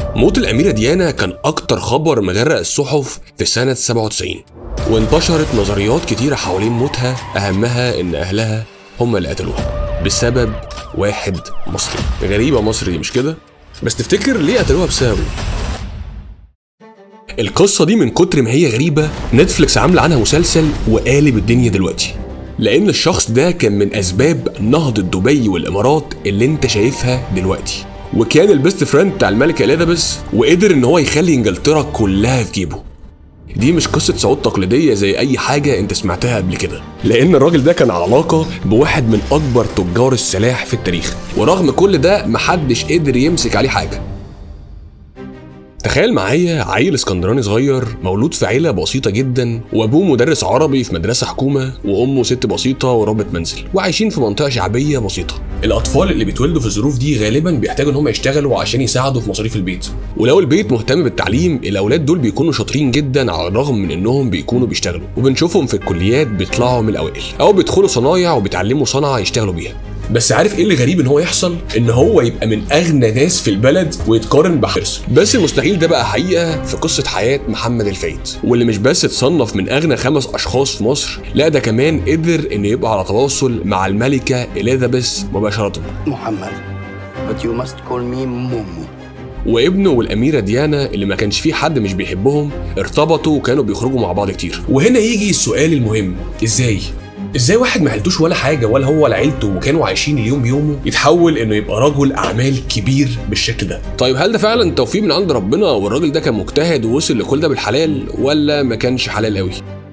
موت الأميرة ديانا كان أكتر خبر مغرق الصحف في سنة 97 وانتشرت نظريات كتيرة حوالين موتها أهمها إن أهلها هم اللي قتلوها بسبب واحد مصري غريبة مصر دي مش كده؟ بس تفتكر ليه قتلوها بسببه؟ القصة دي من كتر ما هي غريبة نتفليكس عاملة عنها مسلسل وقالب الدنيا دلوقتي لأن الشخص ده كان من أسباب نهضة دبي والإمارات اللي أنت شايفها دلوقتي وكان البيست فريند بتاع الملكة إليزابيث وقدر إن هو يخلي إنجلترا كلها في جيبه دي مش قصة صعود تقليدية زي أي حاجة أنت سمعتها قبل كده لأن الراجل ده كان على علاقة بواحد من أكبر تجار السلاح في التاريخ ورغم كل ده محدش قدر يمسك عليه حاجة تخيل معايا عيل اسكندراني صغير مولود في عيلة بسيطة جدا وأبوه مدرس عربي في مدرسة حكومة وأمه ست بسيطة وربة منزل وعايشين في منطقة شعبية بسيطة الأطفال اللي بيتولدوا في الظروف دي غالبا بيحتاجوا إن هم يشتغلوا عشان يساعدوا في مصاريف البيت ولو البيت مهتم بالتعليم الأولاد دول بيكونوا شاطرين جدا على الرغم من إنهم بيكونوا بيشتغلوا وبنشوفهم في الكليات بيطلعوا من الأوائل أو بيدخلوا صنايع وبيتعلموا صنعة يشتغلوا بيها بس عارف ايه اللي غريب ان هو يحصل ان هو يبقى من اغنى ناس في البلد ويتقارن بحرص بس المستحيل ده بقى حقيقه في قصه حياه محمد الفايد واللي مش بس اتصنف من اغنى خمس اشخاص في مصر لا ده كمان قدر انه يبقى على تواصل مع الملكه اليزابيث مباشره محمد but you must call me مومو وابنه والاميره ديانا اللي ما كانش فيه حد مش بيحبهم ارتبطوا وكانوا بيخرجوا مع بعض كتير وهنا يجي السؤال المهم ازاي ازاي واحد ما عيلتوش ولا حاجه ولا هو ولا عيلته وكانوا عايشين اليوم بيومه يتحول انه يبقى رجل اعمال كبير بالشكل ده طيب هل ده فعلا توفيق من عند ربنا والراجل ده كان مجتهد ووصل لكل ده بالحلال ولا ما كانش حلال قوي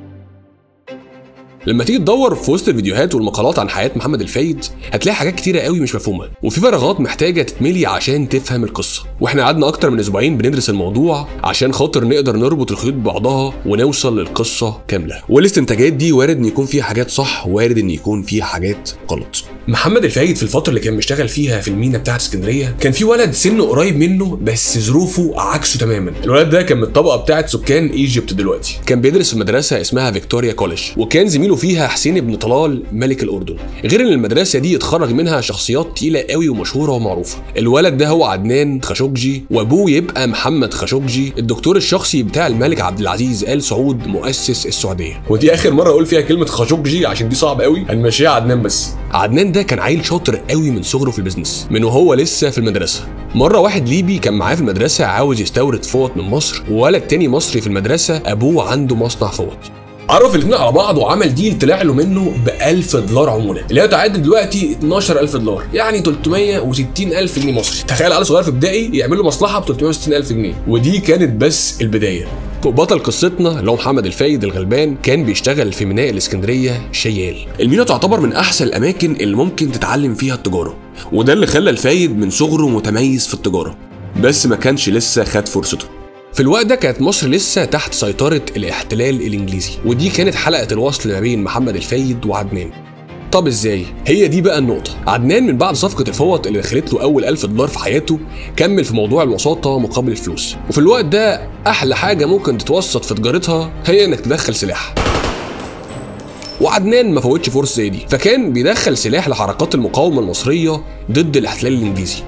لما تيجي تدور في وسط الفيديوهات والمقالات عن حياه محمد الفايد هتلاقي حاجات كتيره قوي مش مفهومه وفي فراغات محتاجه تتملي عشان تفهم القصه واحنا قعدنا اكتر من اسبوعين بندرس الموضوع عشان خاطر نقدر نربط الخيوط ببعضها ونوصل للقصه كامله والاستنتاجات دي وارد ان يكون فيها حاجات صح وارد ان يكون فيها حاجات غلط محمد الفايد في الفتره اللي كان مشتغل فيها في المينا بتاعت اسكندريه كان في ولد سنه قريب منه بس ظروفه عكسه تماما الولد ده كان من الطبقه بتاعت سكان ايجيبت دلوقتي كان بيدرس في مدرسه اسمها فيكتوريا كوليج وكان زميله فيها حسين بن طلال ملك الاردن غير ان المدرسه دي اتخرج منها شخصيات تقيله قوي ومشهوره ومعروفه الولد ده هو عدنان خاشقجي وابوه يبقى محمد خاشقجي الدكتور الشخصي بتاع الملك عبد العزيز ال سعود مؤسس السعوديه ودي اخر مره اقول فيها كلمه خاشقجي عشان دي صعبه قوي هنمشيها عدنان بس عدنان ده كان عيل شاطر قوي من صغره في البيزنس من وهو لسه في المدرسه مره واحد ليبي كان معاه في المدرسه عاوز يستورد فوط من مصر وولد تاني مصري في المدرسه ابوه عنده مصنع فوط عرف الاثنين على بعض وعمل ديل طلع له منه ب 1000 دولار عموله اللي هي تعادل دلوقتي 12000 دولار يعني 360000 جنيه مصري تخيل عيل صغير في ابتدائي يعمل له مصلحه ب 360000 جنيه ودي كانت بس البدايه بطل قصتنا اللي هو محمد الفايد الغلبان كان بيشتغل في ميناء الاسكندريه شيال المينا تعتبر من احسن الاماكن اللي ممكن تتعلم فيها التجاره وده اللي خلى الفايد من صغره متميز في التجاره بس ما كانش لسه خد فرصته في الوقت ده كانت مصر لسه تحت سيطرة الاحتلال الإنجليزي ودي كانت حلقة الوصل ما بين محمد الفايد وعدنان طب ازاي؟ هي دي بقى النقطة عدنان من بعد صفقة الفوط اللي دخلت له أول ألف دولار في حياته كمل في موضوع الوساطة مقابل الفلوس وفي الوقت ده أحلى حاجة ممكن تتوسط في تجارتها هي إنك تدخل سلاح وعدنان ما فوتش فرصة زي دي فكان بيدخل سلاح لحركات المقاومة المصرية ضد الاحتلال الإنجليزي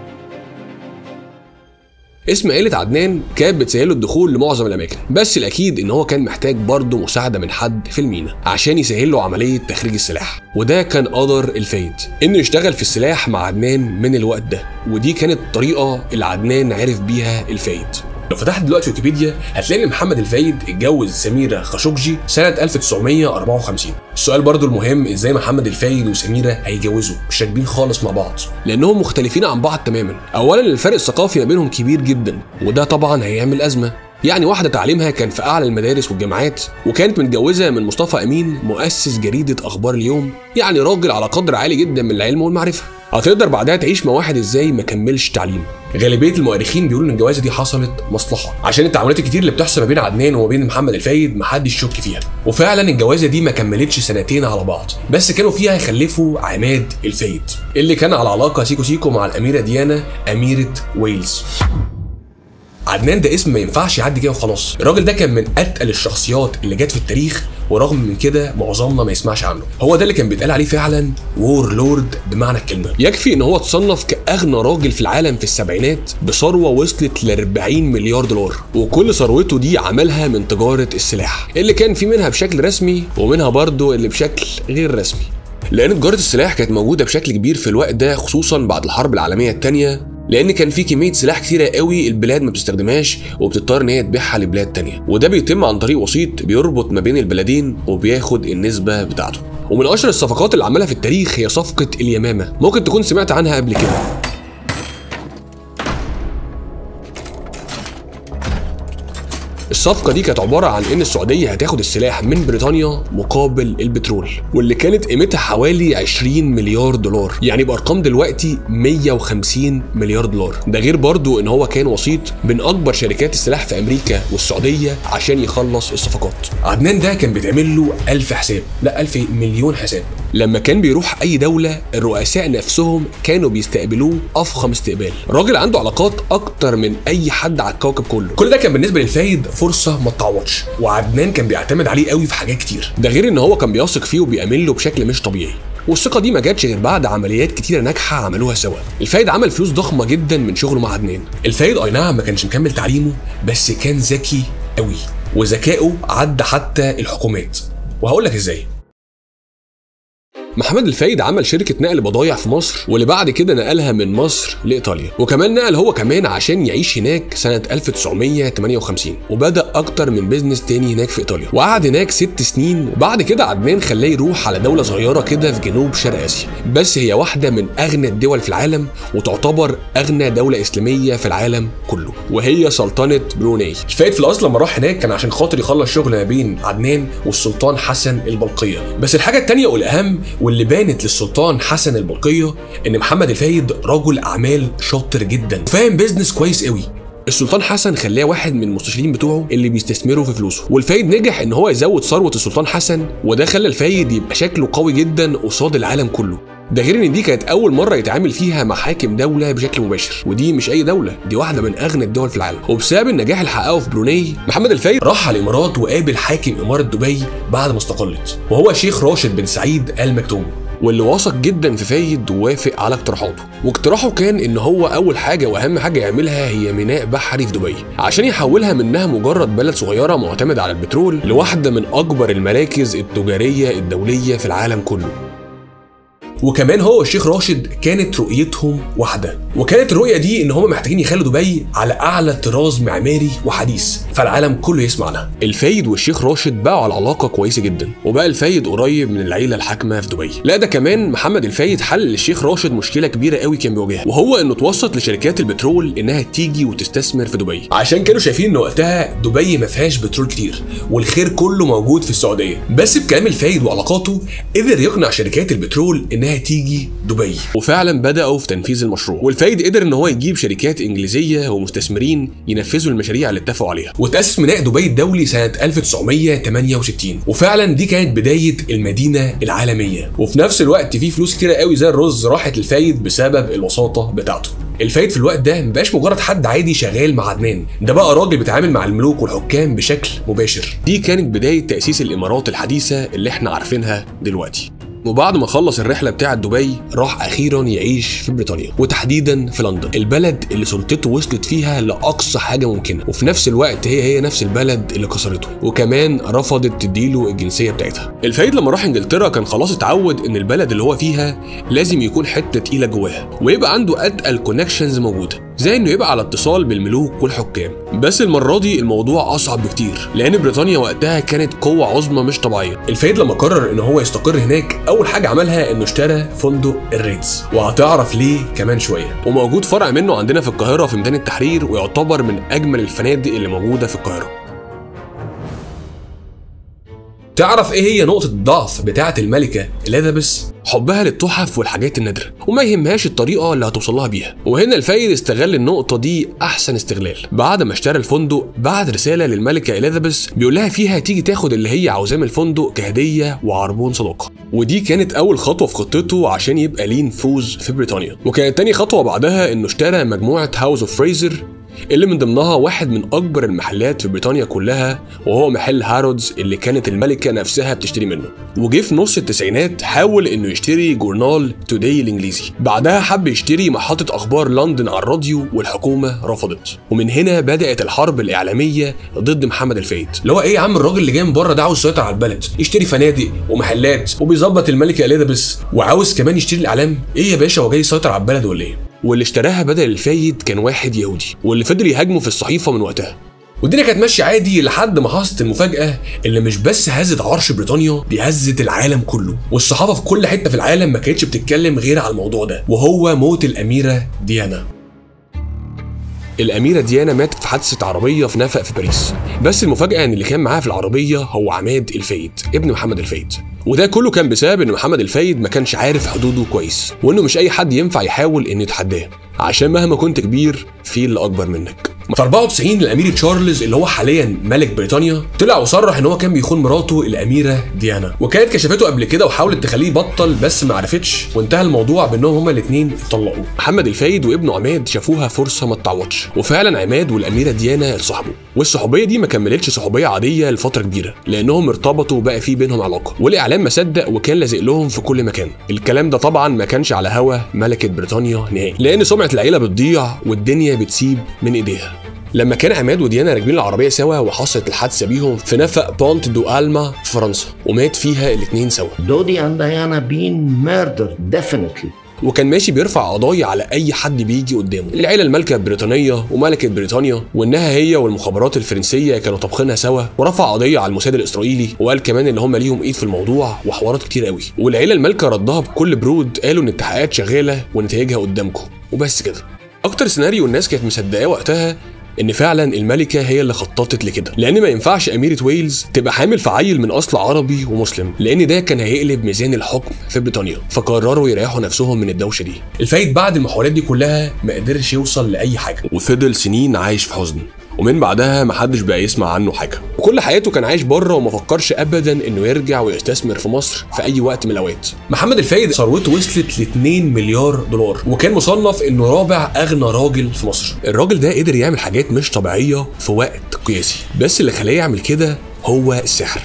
اسم عيلة عدنان كانت بتسهله الدخول لمعظم الأماكن بس الأكيد إن هو كان محتاج برضه مساعدة من حد في المينا عشان يسهل له عملية تخريج السلاح وده كان قدر الفايد إنه يشتغل في السلاح مع عدنان من الوقت ده ودي كانت الطريقة اللي عدنان عرف بيها الفايد لو فتحت دلوقتي ويكيبيديا هتلاقي ان محمد الفايد اتجوز سميره خاشقجي سنه 1954 السؤال برضو المهم ازاي محمد الفايد وسميره هيتجوزوا مش راكبين خالص مع بعض لانهم مختلفين عن بعض تماما اولا الفرق الثقافي ما بينهم كبير جدا وده طبعا هيعمل ازمه يعني واحدة تعليمها كان في أعلى المدارس والجامعات وكانت متجوزة من مصطفى أمين مؤسس جريدة أخبار اليوم يعني راجل على قدر عالي جدا من العلم والمعرفة هتقدر بعدها تعيش مع واحد ازاي ما كملش تعليم غالبيه المؤرخين بيقولوا ان الجوازه دي حصلت مصلحه عشان التعاملات الكتير اللي بتحصل ما بين عدنان وما بين محمد الفايد محدش يشك فيها وفعلا الجوازه دي ما كملتش سنتين على بعض بس كانوا فيها يخلفوا عماد الفايد اللي كان على علاقه سيكو سيكو مع الاميره ديانا اميره ويلز عدنان ده اسم ما ينفعش يعدي كده وخلاص الراجل ده كان من اتقل الشخصيات اللي جت في التاريخ ورغم من كده معظمنا ما يسمعش عنه هو ده اللي كان بيتقال عليه فعلا وور لورد بمعنى الكلمه يكفي ان هو اتصنف كاغنى راجل في العالم في السبعينات بثروه وصلت ل 40 مليار دولار وكل ثروته دي عملها من تجاره السلاح اللي كان في منها بشكل رسمي ومنها برضه اللي بشكل غير رسمي لان تجاره السلاح كانت موجوده بشكل كبير في الوقت ده خصوصا بعد الحرب العالميه الثانيه لان كان في كميه سلاح كتيره قوي البلاد ما بتستخدمهاش وبتضطر ان هي تبيعها لبلاد تانية وده بيتم عن طريق وسيط بيربط ما بين البلدين وبياخد النسبه بتاعته ومن اشهر الصفقات اللي عملها في التاريخ هي صفقه اليمامه ممكن تكون سمعت عنها قبل كده الصفقة دي كانت عبارة عن إن السعودية هتاخد السلاح من بريطانيا مقابل البترول واللي كانت قيمتها حوالي 20 مليار دولار يعني بأرقام دلوقتي 150 مليار دولار ده غير برضو إن هو كان وسيط بين أكبر شركات السلاح في أمريكا والسعودية عشان يخلص الصفقات عدنان ده كان بيتعمل له ألف حساب لا ألف مليون حساب لما كان بيروح أي دولة الرؤساء نفسهم كانوا بيستقبلوه أفخم استقبال راجل عنده علاقات أكتر من أي حد على الكوكب كله كل ده كان بالنسبة للفايد فرصه ما تتعوضش وعدنان كان بيعتمد عليه قوي في حاجات كتير ده غير ان هو كان بيثق فيه وبيأمن له بشكل مش طبيعي والثقة دي ما جاتش غير بعد عمليات كتيرة ناجحة عملوها سوا. الفايد عمل فلوس ضخمة جدا من شغله مع عدنان. الفايد أي نعم ما كانش مكمل تعليمه بس كان ذكي قوي وذكائه عدى حتى الحكومات. وهقول لك ازاي. محمد الفايد عمل شركة نقل بضايع في مصر واللي بعد كده نقلها من مصر لإيطاليا وكمان نقل هو كمان عشان يعيش هناك سنة 1958 وبدأ أكتر من بيزنس تاني هناك في إيطاليا وقعد هناك ست سنين وبعد كده عدنان خلاه يروح على دولة صغيرة كده في جنوب شرق آسيا بس هي واحدة من أغنى الدول في العالم وتعتبر أغنى دولة إسلامية في العالم كله وهي سلطنة بروناي الفايد في الأصل لما راح هناك كان عشان خاطر يخلص شغل ما بين عدنان والسلطان حسن البلقية بس الحاجة التانية والأهم واللي بانت للسلطان حسن البلقية إن محمد الفايد رجل أعمال شاطر جدا وفاهم بيزنس كويس قوي السلطان حسن خلاه واحد من المستشارين بتوعه اللي بيستثمروا في فلوسه والفايد نجح ان هو يزود ثروه السلطان حسن وده خلى الفايد يبقى شكله قوي جدا قصاد العالم كله ده غير ان دي كانت اول مره يتعامل فيها مع حاكم دوله بشكل مباشر ودي مش اي دوله دي واحده من اغنى الدول في العالم وبسبب النجاح اللي حققه في بروني محمد الفايد راح على الامارات وقابل حاكم اماره دبي بعد ما استقلت وهو الشيخ راشد بن سعيد ال مكتوم واللي واثق جدا في فايد ووافق على اقتراحاته واقتراحه كان ان هو اول حاجه واهم حاجه يعملها هي ميناء بحري في دبي عشان يحولها منها مجرد بلد صغيره معتمده على البترول لواحده من اكبر المراكز التجاريه الدوليه في العالم كله وكمان هو والشيخ راشد كانت رؤيتهم واحده وكانت الرؤيه دي ان هم محتاجين يخلوا دبي على اعلى طراز معماري وحديث فالعالم كله يسمع عنها الفايد والشيخ راشد بقوا على علاقه كويسه جدا وبقى الفايد قريب من العيله الحاكمه في دبي لا ده كمان محمد الفايد حل للشيخ راشد مشكله كبيره قوي كان بيواجهها وهو انه توسط لشركات البترول انها تيجي وتستثمر في دبي عشان كانوا شايفين ان وقتها دبي ما فيهاش بترول كتير والخير كله موجود في السعوديه بس بكلام الفايد وعلاقاته قدر يقنع شركات البترول انها تيجي دبي وفعلا بداوا في تنفيذ المشروع والفايد قدر ان هو يجيب شركات انجليزيه ومستثمرين ينفذوا المشاريع اللي اتفقوا عليها وتاسس ميناء دبي الدولي سنه 1968 وفعلا دي كانت بدايه المدينه العالميه وفي نفس الوقت في فلوس كتيره قوي زي الرز راحت للفايد بسبب الوساطه بتاعته الفايد في الوقت ده مبقاش مجرد حد عادي شغال مع عدنان ده بقى راجل بيتعامل مع الملوك والحكام بشكل مباشر دي كانت بدايه تاسيس الامارات الحديثه اللي احنا عارفينها دلوقتي وبعد ما خلص الرحله بتاعه دبي راح اخيرا يعيش في بريطانيا وتحديدا في لندن البلد اللي سلطته وصلت فيها لاقصى حاجه ممكنه وفي نفس الوقت هي هي نفس البلد اللي كسرته وكمان رفضت تديله الجنسيه بتاعتها الفايد لما راح انجلترا كان خلاص اتعود ان البلد اللي هو فيها لازم يكون حته تقيله جواها ويبقى عنده اتقل كونكشنز موجوده زي انه يبقى على اتصال بالملوك والحكام بس المره دي الموضوع اصعب بكتير لان بريطانيا وقتها كانت قوه عظمى مش طبيعيه الفايد لما قرر ان هو يستقر هناك اول حاجه عملها انه اشترى فندق الريتز وهتعرف ليه كمان شويه وموجود فرع منه عندنا في القاهره في ميدان التحرير ويعتبر من اجمل الفنادق اللي موجوده في القاهره تعرف ايه هي نقطة الضعف بتاعة الملكة اليزابيث؟ حبها للتحف والحاجات النادرة وما يهمهاش الطريقة اللي هتوصل لها بيها وهنا الفايد استغل النقطة دي أحسن استغلال بعد ما اشترى الفندق بعت رسالة للملكة اليزابيث بيقول لها فيها تيجي تاخد اللي هي عاوزاه من الفندق كهدية وعربون صداقة ودي كانت أول خطوة في خطته عشان يبقى ليه نفوذ في بريطانيا وكانت تاني خطوة بعدها إنه اشترى مجموعة هاوس اوف فريزر اللي من ضمنها واحد من اكبر المحلات في بريطانيا كلها وهو محل هارودز اللي كانت الملكه نفسها بتشتري منه وجه في نص التسعينات حاول انه يشتري جورنال توداي الانجليزي بعدها حب يشتري محطه اخبار لندن على الراديو والحكومه رفضت ومن هنا بدات الحرب الاعلاميه ضد محمد الفايد اللي هو ايه يا عم الراجل اللي جاي من بره ده عاوز يسيطر على البلد يشتري فنادق ومحلات وبيظبط الملكه اليزابيث وعاوز كمان يشتري الاعلام ايه يا باشا هو جاي يسيطر على البلد ولا ايه واللي اشتراها بدل الفايد كان واحد يهودي واللي فضل يهاجمه في الصحيفه من وقتها والدنيا كانت ماشيه عادي لحد ما حصلت المفاجاه اللي مش بس هزت عرش بريطانيا دي هزت العالم كله والصحافه في كل حته في العالم ما كانتش بتتكلم غير على الموضوع ده وهو موت الاميره ديانا الأميرة ديانا ماتت في حادثة عربية في نفق في باريس بس المفاجأة إن اللي كان معاها في العربية هو عماد الفايد ابن محمد الفايد وده كله كان بسبب إن محمد الفايد ما كانش عارف حدوده كويس وإنه مش أي حد ينفع يحاول إنه يتحداه عشان مهما كنت كبير في اللي أكبر منك في 94 الامير تشارلز اللي هو حاليا ملك بريطانيا طلع وصرح ان هو كان بيخون مراته الاميره ديانا وكانت كشفته قبل كده وحاولت تخليه يبطل بس ما عرفتش وانتهى الموضوع بانهم هما الاثنين اتطلقوا محمد الفايد وابنه عماد شافوها فرصه ما تتعوضش وفعلا عماد والاميره ديانا اتصاحبوا والصحوبيه دي ما كملتش صحوبيه عاديه لفتره كبيره لانهم ارتبطوا وبقى في بينهم علاقه والاعلام ما صدق وكان لازق لهم في كل مكان الكلام ده طبعا ما كانش على هوا ملكه بريطانيا نهائي لان سمعه العيله بتضيع والدنيا بتسيب من ايديها لما كان عماد وديانا راكبين العربيه سوا وحصلت الحادثه بيهم في نفق بونت دو الما في فرنسا ومات فيها الاثنين سوا Dodi and Diana being murdered, definitely. وكان ماشي بيرفع قضايا على اي حد بيجي قدامه العيله المالكه البريطانيه وملكه بريطانيا وانها هي والمخابرات الفرنسيه كانوا طابخينها سوا ورفع قضيه على الموساد الاسرائيلي وقال كمان ان هم ليهم ايد في الموضوع وحوارات كتير قوي والعيله المالكه ردها بكل برود قالوا ان التحقيقات شغاله ونتائجها قدامكم وبس كده اكتر سيناريو الناس كانت مصدقاه وقتها ان فعلا الملكه هي اللي خططت لكده لان ما ينفعش اميره ويلز تبقى حامل في عيل من اصل عربي ومسلم لان ده كان هيقلب ميزان الحكم في بريطانيا فقرروا يريحوا نفسهم من الدوشه دي الفايد بعد المحاولات دي كلها ما قدرش يوصل لاي حاجه وفضل سنين عايش في حزن ومن بعدها محدش بقى يسمع عنه حاجه وكل حياته كان عايش بره وما فكرش ابدا انه يرجع ويستثمر في مصر في اي وقت من الاوقات محمد الفايد ثروته وصلت ل 2 مليار دولار وكان مصنف انه رابع اغنى راجل في مصر الراجل ده قدر يعمل حاجات مش طبيعيه في وقت قياسي بس اللي خلاه يعمل كده هو السحر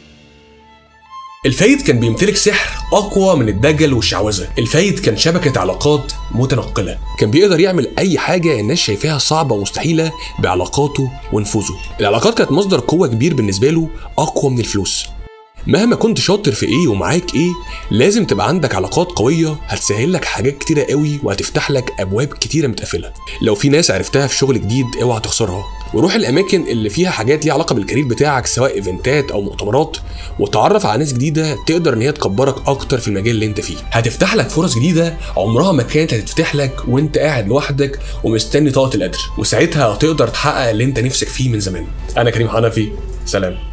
الفايد كان بيمتلك سحر اقوى من الدجل والشعوذه الفايد كان شبكه علاقات متنقله كان بيقدر يعمل اي حاجه الناس شايفاها صعبه ومستحيله بعلاقاته ونفوذه العلاقات كانت مصدر قوه كبير بالنسبه له اقوى من الفلوس مهما كنت شاطر في ايه ومعاك ايه لازم تبقى عندك علاقات قويه هتسهل لك حاجات كتيره قوي وهتفتح لك ابواب كتيره متقفله لو في ناس عرفتها في شغل جديد اوعى تخسرها وروح الاماكن اللي فيها حاجات ليها علاقه بالكارير بتاعك سواء ايفنتات او مؤتمرات وتعرف على ناس جديده تقدر ان هي تكبرك اكتر في المجال اللي انت فيه هتفتح لك فرص جديده عمرها ما كانت هتتفتح لك وانت قاعد لوحدك ومستني طاقه القدر وساعتها هتقدر تحقق اللي انت نفسك فيه من زمان انا كريم حنفي سلام